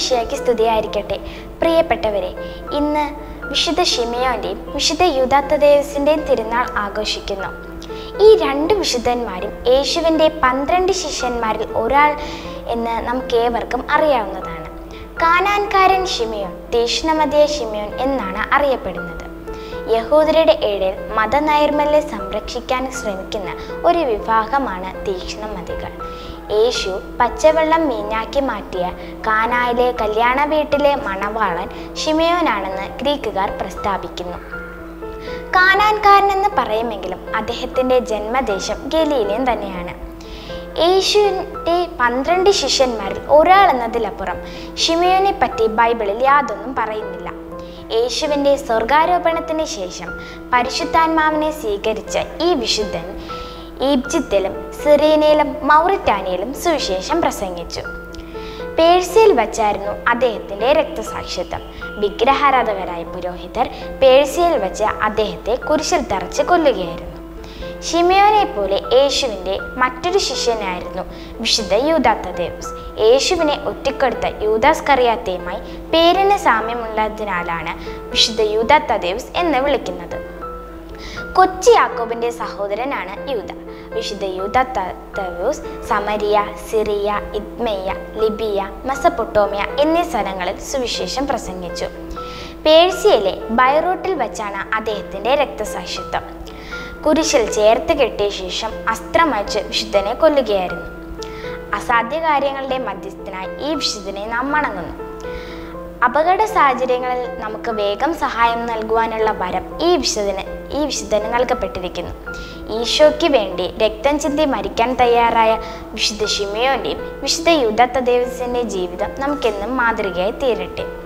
ഈശോയ്ക്ക് സ്തുതിയായിരിക്കട്ടെ പ്രിയപ്പെട്ടവരെ ഇന്ന് വിശുദ്ധ ഷിമയോൻ്റെയും വിശുദ്ധ യുദാത്തദേവസിൻ്റെയും തിരുനാൾ ആഘോഷിക്കുന്നു ഈ രണ്ട് വിശുദ്ധന്മാരും യേശുവിൻ്റെ പന്ത്രണ്ട് ശിഷ്യന്മാരിൽ ഒരാൾ എന്ന് നമുക്കേവർക്കും അറിയാവുന്നതാണ് കാനാൻകാരൻ ഷിമയോൻ തീഷ്ണമതിയ ഷിമയോൻ എന്നാണ് അറിയപ്പെടുന്നത് യഹൂദരുടെ ഇടയിൽ മതനൈർമല്യം സംരക്ഷിക്കാൻ ശ്രമിക്കുന്ന ഒരു വിഭാഗമാണ് തീക്ഷ്ണമതികൾ യേശു പച്ചവെള്ളം മീഞ്ഞാക്കി മാറ്റിയ കാനായിലെ കല്യാണ വീട്ടിലെ മണവാളൻ ഷിമയോനാണെന്ന് ഗ്രീക്കുകാർ പ്രസ്താവിക്കുന്നു കാനാൻകാരനെന്ന് പറയുമെങ്കിലും അദ്ദേഹത്തിൻ്റെ ജന്മദേശം ഗലീലയും തന്നെയാണ് യേശുവിൻ്റെ പന്ത്രണ്ട് ശിഷ്യന്മാരിൽ ഒരാൾ എന്നതിലപ്പുറം ഷിമയോനെ പറ്റി ബൈബിളിൽ യാതൊന്നും പറയുന്നില്ല യേശുവിൻ്റെ സ്വർഗാരോപണത്തിന് ശേഷം പരിശുദ്ധാത്മാവിനെ സ്വീകരിച്ച ഈ വിശുദ്ധൻ ഈജിപ്തിലും സിറീനയിലും മൗറിറ്റാനിയയിലും സുവിശേഷം പ്രസംഗിച്ചു പേഴ്സിയിൽ വച്ചായിരുന്നു അദ്ദേഹത്തിൻ്റെ രക്തസാക്ഷിത്വം വിഗ്രഹാരാധകരായ പുരോഹിതർ പേഴ്സിയിൽ വെച്ച് അദ്ദേഹത്തെ കുരിശിൽ തറച്ച് കൊല്ലുകയായിരുന്നു ഷിമയോനെ പോലെ യേശുവിൻ്റെ മറ്റൊരു ശിഷ്യനായിരുന്നു വിശുദ്ധ യൂദാത്തദേവസ് യേശുവിനെ ഒറ്റിക്കൊടുത്ത യൂദാസ് കറിയാത്തയുമായി പേരിന് സാമ്യമുള്ളതിനാലാണ് വിശുദ്ധ യൂദാത്തദേവസ് എന്ന് വിളിക്കുന്നത് കൊച്ചി യാക്കോബിന്റെ സഹോദരനാണ് യൂദ വിശുദ്ധ യൂദ തവൂസ് Samaria Syria Idumea Libya Mesopotamia എന്നീ സ്ഥലങ്ങളിൽ സുവിശേഷം പ്രസംഗിച്ചു പേഴ്സിയയിലെ ബൈറൂട്ടിൽ വെച്ചാണ് അദ്ദേഹത്തിന്റെ രക്തസാക്ഷിത്വം കുരിശിൽ ചേർത്ത് കെട്ടിയ ശേഷം അസ്ത്രമയച്ച് വിശുദ്ധനെ കൊല്ലുകയായിരുന്നു അസാധ്യ കാര്യങ്ങളുടെ മധ്യസ്ഥനായി ഈ വിശുദ്ധനെ നാം വണങ്ങുന്നു അപകട സാഹചര്യങ്ങളിൽ നമുക്ക് വേഗം സഹായം നൽകുവാനുള്ള വരം ഈ വിശുദ്ധന് ഈ വിശുദ്ധന് നൽകപ്പെട്ടിരിക്കുന്നു ഈശോയ്ക്ക് വേണ്ടി രക്തം ചിന്തി മരിക്കാൻ തയ്യാറായ വിശുദ്ധ ഷിമയോൻ്റെയും വിശുദ്ധ യുദ്ധ ജീവിതം നമുക്കെന്നും മാതൃകയായി തീരട്ടെ